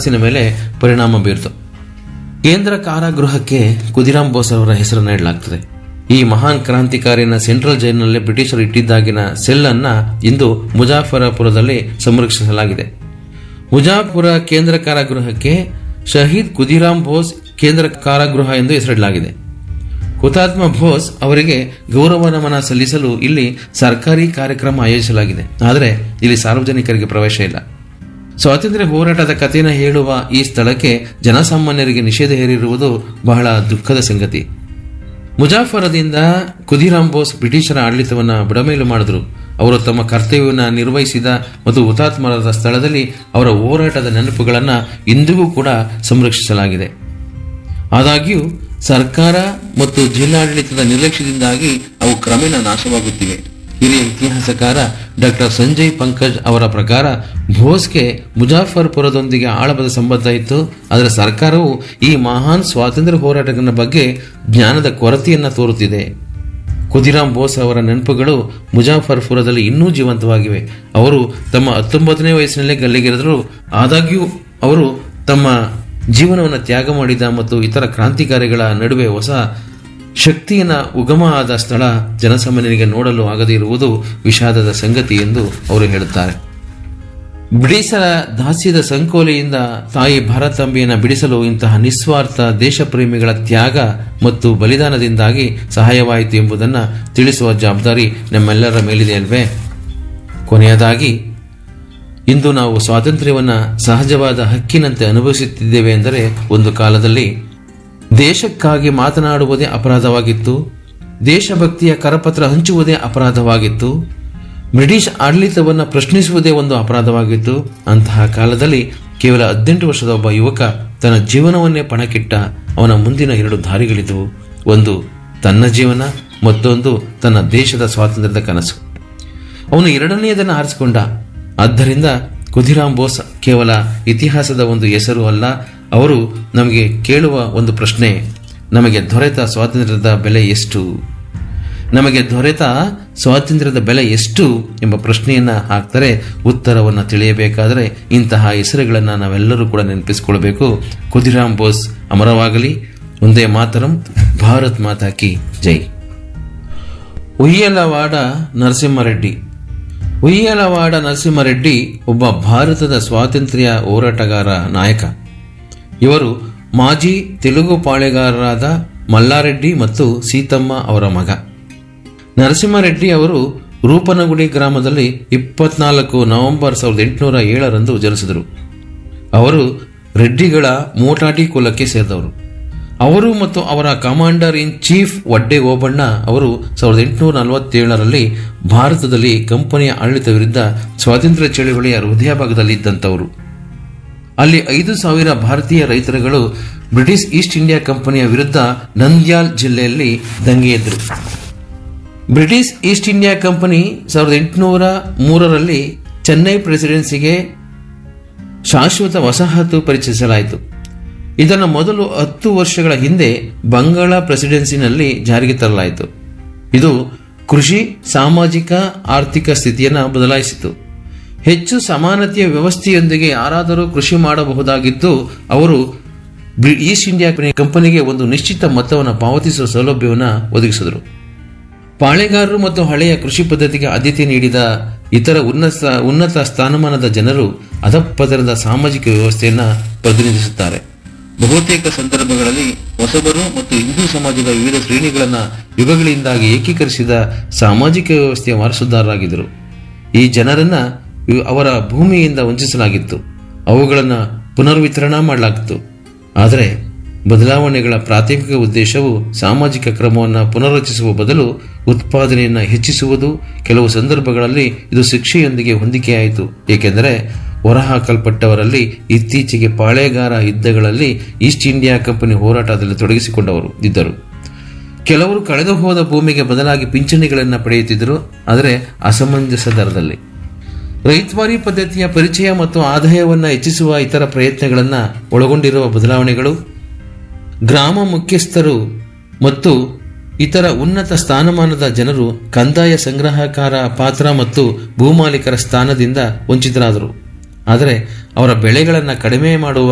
ಮನಸ್ಸಿನ ಮೇಲೆ ಪರಿಣಾಮ ಬೀರ್ತು ಕೇಂದ್ರ ಕಾರಾಗೃಹಕ್ಕೆ ಕುದಿರಾಮ್ ಬೋಸ್ ಅವರ ಹೆಸರು ನೀಡಲಾಗ್ತದೆ ಈ ಮಹಾನ್ ಕ್ರಾಂತಿಕಾರಿನ ಸೆಂಟ್ರಲ್ ಜೈಲಿನಲ್ಲಿ ಬ್ರಿಟಿಷರು ಇಟ್ಟಿದ್ದಾಗಿನ ಸೆಲ್ ಅನ್ನ ಇಂದು ಮುಜಾಫರಪುರದಲ್ಲಿ ಸಂರಕ್ಷಿಸಲಾಗಿದೆ ಮುಜಾಫುರ ಕೇಂದ್ರ ಕಾರಾಗೃಹಕ್ಕೆ ಶಹೀದ್ ಕುದಿರಾಮ್ ಬೋಸ್ ಕೇಂದ್ರ ಕಾರಾಗೃಹ ಎಂದು ಹೆಸರಿಡಲಾಗಿದೆ ಹುತಾತ್ಮ ಬೋಸ್ ಅವರಿಗೆ ಗೌರವ ನಮನ ಸಲ್ಲಿಸಲು ಇಲ್ಲಿ ಸರ್ಕಾರಿ ಕಾರ್ಯಕ್ರಮ ಆಯೋಜಿಸಲಾಗಿದೆ ಆದರೆ ಇಲ್ಲಿ ಸಾರ್ವಜನಿಕರಿಗೆ ಪ್ರವೇಶ ಇಲ್ಲ ಸ್ವಾತಂತ್ರ್ಯ ಹೋರಾಟದ ಕಥೆಯನ್ನು ಹೇಳುವ ಈ ಸ್ಥಳಕ್ಕೆ ಜನಸಾಮಾನ್ಯರಿಗೆ ನಿಷೇಧ ಹೇರಿರುವುದು ಬಹಳ ದುಃಖದ ಸಂಗತಿ ಮುಜಾಫರದಿಂದ ಕುದಿರಾಮ್ ಬೋಸ್ ಬ್ರಿಟಿಷರ ಆಡಳಿತವನ್ನು ಬುಡಮೇಲು ಮಾಡಿದ್ರು ಅವರು ತಮ್ಮ ಕರ್ತವ್ಯವನ್ನು ನಿರ್ವಹಿಸಿದ ಮತ್ತು ಹುತಾತ್ಮರಾದ ಸ್ಥಳದಲ್ಲಿ ಅವರ ಹೋರಾಟದ ನೆನಪುಗಳನ್ನು ಇಂದಿಗೂ ಕೂಡ ಸಂರಕ್ಷಿಸಲಾಗಿದೆ ಆದಾಗ್ಯೂ ಸರ್ಕಾರ ಮತ್ತು ಜಿಲ್ಲಾಡಳಿತದ ನಿರ್ಲಕ್ಷ್ಯದಿಂದಾಗಿ ಅವು ಕ್ರಮೇಣ ನಾಶವಾಗುತ್ತಿವೆ ಹಿರಿಯ ಇತಿಹಾಸಕಾರ ಡಾಕ್ಟರ್ ಸಂಜಯ್ ಪಂಕಜ್ ಅವರ ಪ್ರಕಾರ ಬೋಸ್ಗೆ ಮುಜಾಫರ್ಪುರದೊಂದಿಗೆ ಆಳವಾದ ಸಂಬಂಧ ಇತ್ತು ಆದರೆ ಸರ್ಕಾರವು ಈ ಮಹಾನ್ ಸ್ವಾತಂತ್ರ್ಯ ಹೋರಾಟಗಳ ಬಗ್ಗೆ ಜ್ಞಾನದ ಕೊರತೆಯನ್ನ ತೋರುತ್ತಿದೆ ಖುದಿರಾಮ್ ಬೋಸ್ ಅವರ ನೆನಪುಗಳು ಮುಜಾಫರ್ಪುರದಲ್ಲಿ ಇನ್ನೂ ಜೀವಂತವಾಗಿವೆ ಅವರು ತಮ್ಮ ಹತ್ತೊಂಬತ್ತನೇ ವಯಸ್ಸಿನಲ್ಲೇ ಗಲ್ಲಿಗೆರೆದರು ಆದಾಗ್ಯೂ ಅವರು ತಮ್ಮ ಜೀವನವನ್ನು ತ್ಯಾಗ ಮಾಡಿದ ಮತ್ತು ಇತರ ಕ್ರಾಂತಿಕಾರಿಗಳ ನಡುವೆ ಹೊಸ ಶಕ್ತಿಯನ್ನ ಉಗಮ ಆದ ಸ್ಥಳ ಜನಸಾಮಾನ್ಯರಿಗೆ ನೋಡಲು ಆಗದೇ ಇರುವುದು ವಿಷಾದದ ಸಂಗತಿ ಎಂದು ಅವರು ಹೇಳುತ್ತಾರೆ ಬ್ರಿಟಿಷರ ದಾಸ್ಯದ ಸಂಕೋಲೆಯಿಂದ ತಾಯಿ ಭಾರತಾಂಬೆಯನ್ನು ಬಿಡಿಸಲು ಇಂತಹ ನಿಸ್ವಾರ್ಥ ದೇಶಪ್ರೇಮಿಗಳ ತ್ಯಾಗ ಮತ್ತು ಬಲಿದಾನದಿಂದಾಗಿ ಸಹಾಯವಾಯಿತು ಎಂಬುದನ್ನು ತಿಳಿಸುವ ಜವಾಬ್ದಾರಿ ನಮ್ಮೆಲ್ಲರ ಮೇಲಿದೆ ಅಲ್ವೇ ಕೊನೆಯದಾಗಿ ಇಂದು ನಾವು ಸ್ವಾತಂತ್ರ್ಯವನ್ನ ಸಹಜವಾದ ಹಕ್ಕಿನಂತೆ ಅನುಭವಿಸುತ್ತಿದ್ದೇವೆ ಎಂದರೆ ಒಂದು ಕಾಲದಲ್ಲಿ ದೇಶಕ್ಕಾಗಿ ಮಾತನಾಡುವುದೇ ಅಪರಾಧವಾಗಿತ್ತು ದೇಶಭಕ್ತಿಯ ಕರಪತ್ರ ಹಂಚುವುದೇ ಅಪರಾಧವಾಗಿತ್ತು ಬ್ರಿಟಿಷ್ ಆಡಳಿತವನ್ನು ಪ್ರಶ್ನಿಸುವುದೇ ಒಂದು ಅಪರಾಧವಾಗಿತ್ತು ಅಂತಹ ಕಾಲದಲ್ಲಿ ಕೇವಲ ಹದಿನೆಂಟು ವರ್ಷದ ಒಬ್ಬ ಯುವಕ ತನ್ನ ಜೀವನವನ್ನೇ ಪಣಕ್ಕಿಟ್ಟ ಅವನ ಮುಂದಿನ ಎರಡು ದಾರಿಗಳಿದ್ದವು ಒಂದು ತನ್ನ ಜೀವನ ಮತ್ತೊಂದು ತನ್ನ ದೇಶದ ಸ್ವಾತಂತ್ರ್ಯದ ಕನಸು ಅವನು ಎರಡನೆಯದನ್ನು ಆರಿಸಿಕೊಂಡ ಆದ್ದರಿಂದ ಕುಧಿರಾಮ್ ಬೋಸ್ ಕೇವಲ ಇತಿಹಾಸದ ಒಂದು ಹೆಸರು ಅಲ್ಲ ಅವರು ನಮಗೆ ಕೇಳುವ ಒಂದು ಪ್ರಶ್ನೆ ನಮಗೆ ದೊರೆತ ಸ್ವಾತಂತ್ರ್ಯದ ಬೆಲೆ ಎಷ್ಟು ನಮಗೆ ದೊರೆತ ಸ್ವಾತಂತ್ರ್ಯದ ಬೆಲೆ ಎಷ್ಟು ಎಂಬ ಪ್ರಶ್ನೆಯನ್ನ ಹಾಕ್ತಾರೆ ಉತ್ತರವನ್ನು ತಿಳಿಯಬೇಕಾದರೆ ಇಂತಹ ಹೆಸರುಗಳನ್ನು ನಾವೆಲ್ಲರೂ ಕೂಡ ನೆನಪಿಸಿಕೊಳ್ಬೇಕು ಕುಧಿರಾಮ್ ಬೋಸ್ ಅಮರವಾಗಲಿ ಒಂದೇ ಮಾತರಂ ಭಾರತ್ ಮಾತಾ ಕಿ ಜೈ ಉಯ್ಯಲವಾಡ ನರಸಿಂಹರೆಡ್ಡಿ ಉಯ್ಯಲವಾಡ ನರಸಿಂಹರೆಡ್ಡಿ ಒಬ್ಬ ಭಾರತದ ಸ್ವಾತಂತ್ರ್ಯ ಹೋರಾಟಗಾರ ನಾಯಕ ಇವರು ಮಾಜಿ ತೆಲುಗು ಪಾಳೆಗಾರರಾದ ಮಲ್ಲಾರೆಡ್ಡಿ ಮತ್ತು ಸೀತಮ್ಮ ಅವರ ಮಗ ನರಸಿಂಹರೆಡ್ಡಿ ಅವರು ರೂಪನಗುಡಿ ಗ್ರಾಮದಲ್ಲಿ ಇಪ್ಪತ್ನಾಲ್ಕು ನವೆಂಬರ್ ಸಾವಿರದ ಎಂಟುನೂರ ಏಳರಂದು ಜನಿಸಿದರು ಅವರು ರೆಡ್ಡಿಗಳ ಮೋಟಾಟಿ ಕುಲಕ್ಕೆ ಸೇರಿದವರು ಅವರು ಮತ್ತು ಅವರ commander in chief Vadde Obanna ಅವರು ಸಾವಿರದ ಎಂಟುನೂರ ನಲವತ್ತೇಳರಲ್ಲಿ ಭಾರತದಲ್ಲಿ ಕಂಪನಿಯ ಆಡಳಿತ ವಿರುದ್ಧ ಸ್ವಾತಂತ್ರ್ಯ ಚಳವಳಿಯ ಹೃದಯ ಭಾಗದಲ್ಲಿ ಇದ್ದಂಥವರು ಅಲ್ಲಿ ಐದು ಸಾವಿರ ಭಾರತೀಯ ರೈತರುಗಳು ಬ್ರಿಟಿಷ್ ಈಸ್ಟ್ ಇಂಡಿಯಾ ಕಂಪನಿಯ ವಿರುದ್ಧ ನಂದ್ಯಾಲ್ ಜಿಲ್ಲೆಯಲ್ಲಿ ದಂಗೆ ಎದ್ರು ಬ್ರಿಟಿಷ್ ಈಸ್ಟ್ ಇಂಡಿಯಾ ಕಂಪನಿ ಸಾವಿರದ ಎಂಟುನೂರ ಮೂರರಲ್ಲಿ ಚೆನ್ನೈ ಪ್ರೆಸಿಡೆನ್ಸಿಗೆ ಶಾಶ್ವತ ವಸಾಹತು ಪರಿಚಯಿಸಲಾಯಿತು ಇದನ್ನು ಮೊದಲು ಹತ್ತು ವರ್ಷಗಳ ಹಿಂದೆ ಬಂಗಾಳ ಪ್ರೆಸಿಡೆನ್ಸಿನಲ್ಲಿ ಜಾರಿಗೆ ತರಲಾಯಿತು ಇದು ಕೃಷಿ ಸಾಮಾಜಿಕ ಆರ್ಥಿಕ ಸ್ಥಿತಿಯನ್ನು ಬದಲಾಯಿಸಿತು ಹೆಚ್ಚು ಸಮಾನತೆಯ ವ್ಯವಸ್ಥೆಯೊಂದಿಗೆ ಯಾರಾದರೂ ಕೃಷಿ ಮಾಡಬಹುದಾಗಿದ್ದು ಅವರು ಬ್ರಿ- ಈಸ್ಟ್ ಇಂಡಿಯಾ ಕಂಪನಿಗೆ ಒಂದು ನಿಶ್ಚಿತ ಮೊತ್ತವನ್ನು ಪಾವತಿಸುವ ಸೌಲಭ್ಯವನ್ನು ಒದಗಿಸಿದರು ಪಾಳೆಗಾರರು ಮತ್ತು ಹಳೆಯ ಕೃಷಿ ಪದ್ಧತಿಗೆ ಆದ್ಯತೆ ನೀಡಿದ ಇತರ ಉನ್ನತ ಉನ್ನತ ಸ್ಥಾನಮಾನದ ಜನರು ಅಧಪತನದ ಸಾಮಾಜಿಕ ವ್ಯವಸ್ಥೆಯನ್ನು ಪ್ರತಿನಿಧಿಸುತ್ತಾರೆ ಬಹುತೇಕ ಸಂದರ್ಭಗಳಲ್ಲಿ ಹೊಸಬರು ಮತ್ತು ಹಿಂದೂ ಸಮಾಜದ ವಿವಿಧ ಶ್ರೇಣಿಗಳನ್ನು ಯುಗಗಳಿಂದಾಗಿ ಏಕೀಕರಿಸಿದ ಸಾಮಾಜಿಕ ವ್ಯವಸ್ಥೆಯ ವಾರಸುದಾರರಾಗಿದ್ದರು ಈ ಜನರನ್ನ ಇವ್- ಅವರ ಭೂಮಿಯಿಂದ ವಂಚಿಸಲಾಗಿತ್ತು ಅವುಗಳನ್ನು ಪುನರ್ವಿತರಣಾ ಮಾಡಲಾಗಿತ್ತು ಆದರೆ ಬದಲಾವಣೆಗಳ ಪ್ರಾಥಮಿಕ ಉದ್ದೇಶವು ಸಾಮಾಜಿಕ ಕ್ರಮವನ್ನು ಪುನರ್ರಚಿಸುವ ಬದಲು ಉತ್ಪಾದನೆಯನ್ನು ಹೆಚ್ಚಿಸುವುದು ಕೆಲವು ಸಂದರ್ಭಗಳಲ್ಲಿ ಇದು ಶಿಕ್ಷೆಯೊಂದಿಗೆ ಹೊಂದಿಕೆಯಾಯಿತು ಏಕೆಂದರೆ ಹೊರಹಾಕಲ್ಪಟ್ಟವರಲ್ಲಿ ಇತ್ತೀಚೆಗೆ ಪಾಳೆಗಾರ ಯುದ್ಧಗಳಲ್ಲಿ ಈಸ್ಟ್ ಇಂಡಿಯಾ ಕಂಪನಿ ಹೋರಾಟದಲ್ಲಿ ತೊಡಗಿಸಿಕೊಂಡವರು ಇದ್ದರು ಕೆಲವರು ಕಳೆದು ಹೋದ ಭೂಮಿಗೆ ಬದಲಾಗಿ ಪಿಂಚಣಿಗಳನ್ನು ಪಡೆಯುತ್ತಿದ್ದರು ಆದರೆ ಅಸಮಂಜಸ ದರದಲ್ಲಿ ರೈತವಾರಿ ಪದ್ಧತಿಯ ಪರಿಚಯ ಮತ್ತು ಆದಾಯವನ್ನು ಹೆಚ್ಚಿಸುವ ಇತರ ಪ್ರಯತ್ನಗಳನ್ನು ಒಳಗೊಂಡಿರುವ ಬದಲಾವಣೆಗಳು ಗ್ರಾಮ ಮುಖ್ಯಸ್ಥರು ಮತ್ತು ಇತರ ಉನ್ನತ ಸ್ಥಾನಮಾನದ ಜನರು ಕಂದಾಯ ಸಂಗ್ರಹಕಾರ ಪಾತ್ರ ಮತ್ತು ಭೂಮಾಲೀಕರ ಸ್ಥಾನದಿಂದ ವಂಚಿತರಾದರು ಆದರೆ ಅವರ ಬೆಳೆಗಳನ್ನು ಕಡಿಮೆ ಮಾಡುವ